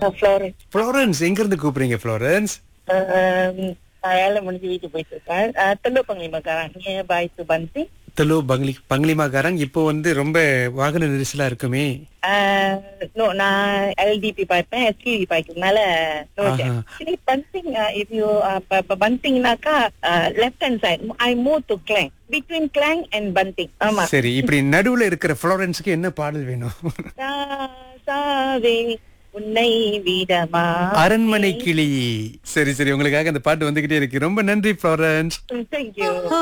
Florence Florence எங்க இருந்து கூப்பிடுறீங்க ஃப்ளோரன்ஸ் வேலை முடிஞ்சு வீட்டுக்கு போயிட்டு இருக்கேன் தெல்லு பங்களி மக்காரன் நியர் பை டு பந்தி தெலு பங்களி பங்களிமாகாரங் இப்போ வந்து ரொம்ப வாகன நெரிசலா இருக்குமே நோ நான் எல்டிபி பார்ப்பேன் எஸ்டிவி பார்க்கறதுனால நோ ஆஹா. ஆக்சுவலி பந்திங் இஃப் யூ பந்திங்னாக்கா left hand side I move to clang between clang and bunting ஆமா சரி இப்படி நடுவுல இருக்கிற ஃப்ளோரன்ஸுக்கு என்ன பாடல் வேணும் சாவே உன்னை விடமா அரண்மனை கிளி சரி சரி உங்களுக்காக அந்த பாட்டு வந்துகிட்டே இருக்கு ரொம்ப நன்றி ஃப்ளோரன்ஸ் தேங்க்யூ